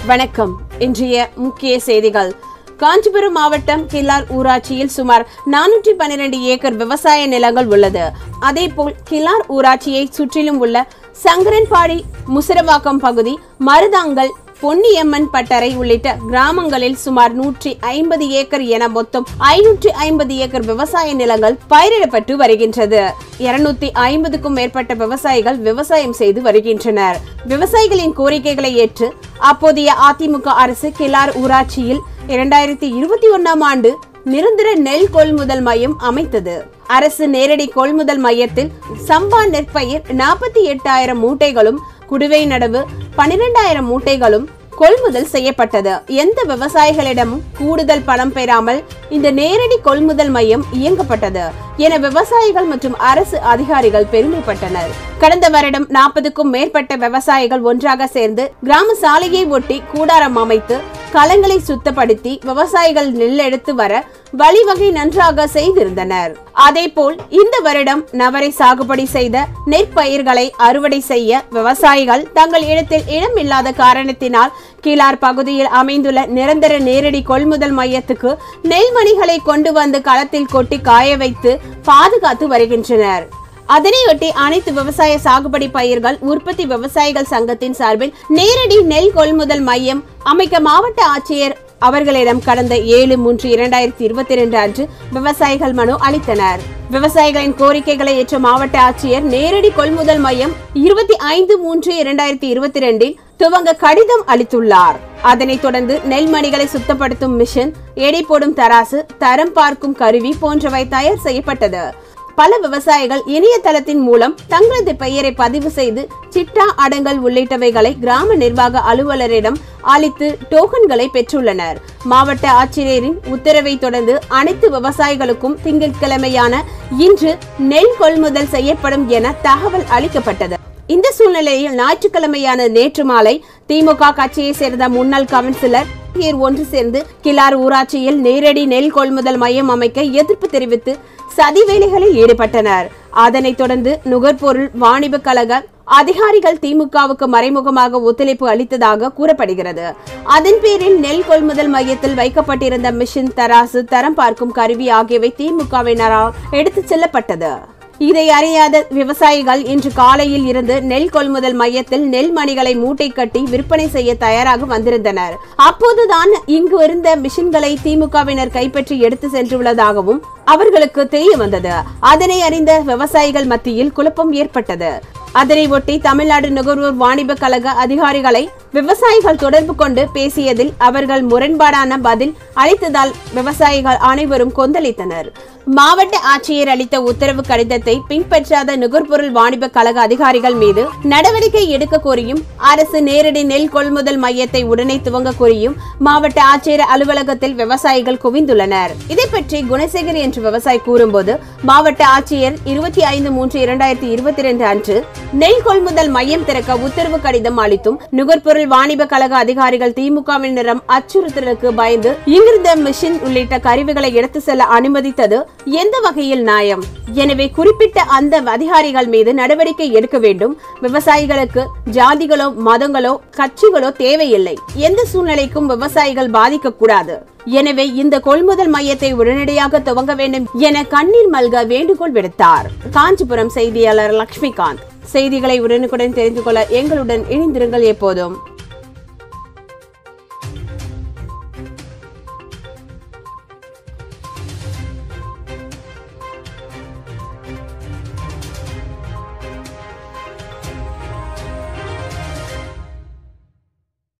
வணக்கம் இன்றைய முக்கிய செய்திகள் காஞ்சிபுரம் மாவட்டம் கில்லார் ஊராட்சியில் சுமார் நானூற்றி பன்னிரண்டு ஏக்கர் விவசாய நிலங்கள் உள்ளது அதேபோல் கில்லார் ஊராட்சியை சுற்றிலும் உள்ள சங்கரன்பாடி முசிறவாக்கம் பகுதி மருதாங்கல் பொன்னியம்மன் பட்டறை உள்ளிட்ட கிராமங்களில் சுமார் நூற்றி ஐம்பது ஏக்கர் என மொத்தம் ஐநூற்றி ஐம்பது ஏக்கர் விவசாய நிலங்கள் பயிரிடப்பட்டு வருகின்றது இருநூத்தி ஐம்பதுக்கும் மேற்பட்ட விவசாயிகள் விவசாயம் செய்து வருகின்றனர் விவசாயிகளின் கோரிக்கைகளை ஏற்று அப்போதைய அதிமுக அரசு கிளார் ஊராட்சியில் இரண்டாயிரத்தி இருபத்தி ஒன்னாம் ஆண்டு நிரந்தர நெல் கொள்முதல் மையம் அமைத்தது அரசு நேரடி கொள்முதல் மையத்தில் சம்பா நெற்பயிர் நாற்பத்தி எட்டாயிரம் மூட்டைகளும் குடுவை நடவு பனிரெண்டாயிரம் மூட்டைகளும் கொள்முதல் செய்யப்பட்டது எந்த விவசாயிகளிடமும் கூடுதல் பணம் பெறாமல் இந்த நேரடி கொள்முதல் மையம் இயங்கப்பட்டது என விவசாயிகள் மற்றும் அரசு அதிகாரிகள் பெருமைப்பட்டனர் கடந்த வருடம் நாற்பதுக்கும் மேற்பட்ட விவசாயிகள் ஒன்றாக சேர்ந்து கிராம சாலையை ஒட்டி கூடாரம் அமைத்து களங்களை சுத்தப்படுத்தி விவசாயிகள் நெல் எடுத்து வர வழிவகை நன்றாக செய்திருந்தனர் அதேபோல் இந்த வருடம் நவரை சாகுபடி செய்த நெற்பயிர்களை அறுவடை செய்ய விவசாயிகள் தங்கள் இடத்தில் இடம் இல்லாத காரணத்தினால் கீழார் பகுதியில் அமைந்துள்ள நிரந்தர நேரடி கொள்முதல் மையத்துக்கு நெல்மணிகளை கொண்டு வந்து களத்தில் கொட்டி காய வைத்து பாதுகாத்து வருகின்றனர் அதனையொட்டி அனைத்து விவசாய சாகுபடி பயிர்கள் உற்பத்தி விவசாயிகள் சங்கத்தின் சார்பில் நேரடி நெல் கொள்முதல் மையம் அமைக்க மாவட்ட ஆட்சியர் அவர்களிடம் கடந்த ஏழு மூன்று இரண்டாயிரத்தி இருபத்தி இரண்டு அன்று விவசாயிகள் மனு அளித்தனர் விவசாயிகளின் கோரிக்கைகளை ஏற்ற மாவட்ட ஆட்சியர் நேரடி கொள்முதல் மையம் இருபத்தி ஐந்து மூன்று இரண்டாயிரத்தி இருபத்தி ரெண்டில் துவங்க கடிதம் அளித்துள்ளார் அதனைத் தொடர்ந்து நெல்மணிகளை சுத்தப்படுத்தும் மிஷின் எடை போடும் தராசு தரம் பார்க்கும் கருவி போன்றவை தயார் செய்யப்பட்டது பல விவசாயிகள் இணையதளத்தின் மூலம் தங்களது பெயரை பதிவு செய்து சிட்டா அடங்கல் உள்ளிட்டவைகளை கிராம நிர்வாக அலுவலரிடம் அளித்து டோக்கன்களை பெற்றுள்ளனர் மாவட்ட ஆட்சியரின் உத்தரவை தொடர்ந்து அனைத்து விவசாயிகளுக்கும் திங்கட்கிழமையான இன்று நெல் கொள்முதல் செய்யப்படும் என தகவல் அளிக்கப்பட்டது இந்த சூழ்நிலையில் ஞாயிற்றுக்கிழமையான நேற்று மாலை திமுக கட்சியை சேர்ந்த முன்னாள் கவுன்சிலர் பேர் ஒன்று சேர்ந்து கிளார் ஊராட்சியில் நேரடி நெல் கொள்முதல் மையம் அமைக்க எதிர்ப்பு தெரிவித்து சதி வேலைகளில் ஈடுபட்டனர் அதனைத் தொடர்ந்து நுகர்பொருள் வாணிப கழக அதிகாரிகள் திமுகவுக்கு மறைமுகமாக ஒத்துழைப்பு அளித்ததாக கூறப்படுகிறது அதன் பேரில் நெல் கொள்முதல் மையத்தில் வைக்கப்பட்டிருந்த மிஷின் தராசு தரம் பார்க்கும் கருவி ஆகியவை திமுகவினரால் எடுத்துச் செல்லப்பட்டது இதை அறியாத விவசாயிகள் இன்று காலையில் இருந்து நெல் கொள்முதல் மையத்தில் நெல் மணிகளை மூட்டை கட்டி விற்பனை செய்ய தயாராக வந்திருந்தனர் அப்போதுதான் இங்கு இருந்த மிஷின்களை திமுகவினர் கைப்பற்றி எடுத்து சென்றுள்ளதாகவும் அவர்களுக்கு தெரிய வந்தது அதனை அறிந்த விவசாயிகள் மத்தியில் குழப்பம் ஏற்பட்டது அதனை ஒட்டி தமிழ்நாடு நுகர்வோர் வாணிப கழக அதிகாரிகளை விவசாயிகள் தொடர்பு கொண்டு பேசியதில் அவர்கள் முரண்பாடான பதில் அளித்ததால் விவசாயிகள் அனைவரும் கொந்தளித்தனர் மாவட்ட ஆட்சியர் அளித்த உத்தரவு கடிதத்தை பின்பற்றாத நுகர்பொருள் வாணிப கழக அதிகாரிகள் மீது நடவடிக்கை எடுக்க கோரியும் அரசு நேரடி நெல் கொள்முதல் மையத்தை உடனே துவங்க கோரியும் மாவட்ட ஆட்சியர் அலுவலகத்தில் விவசாயிகள் குவிந்துள்ளனர் இதை பற்றி குணசேகர் என்ற விவசாயி கூறும்போது மாவட்ட ஆட்சியர் இருபத்தி ஐந்து மூன்று இரண்டாயிரத்தி இருபத்தி இரண்டு அன்று நெல் கொள்முதல் மையம் திறக்க உத்தரவு கடிதம் அளித்தும் நுகர்பொருள் வாணிப கழக அதிகாரிகள் திமுகவினரிடம் அச்சுறுத்தலுக்கு பயந்து இங்கிருந்த மிஷின் உள்ளிட்ட கருவிகளை எடுத்து செல்ல அனுமதித்தது எந்த வகையில் நியாயம் எனவே குறிப்பிட்ட அந்த அதிகாரிகள் மீது நடவடிக்கை எடுக்க வேண்டும் விவசாயிகளுக்கு ஜாதிகளோ மதங்களோ கட்சிகளோ தேவையில்லை எந்த சூழ்நிலைக்கும் விவசாயிகள் பாதிக்க கூடாது எனவே இந்த கொள்முதல் மையத்தை உடனடியாக துவங்க வேண்டும் என கண்ணீர் மல்க வேண்டுகோள் விடுத்தார் காஞ்சிபுரம் செய்தியாளர் லட்சுமிகாந்த் செய்திகளை உடனுக்குடன் தெரிந்து கொள்ள எங்களுடன் இணைந்திருங்கள் எப்போதும்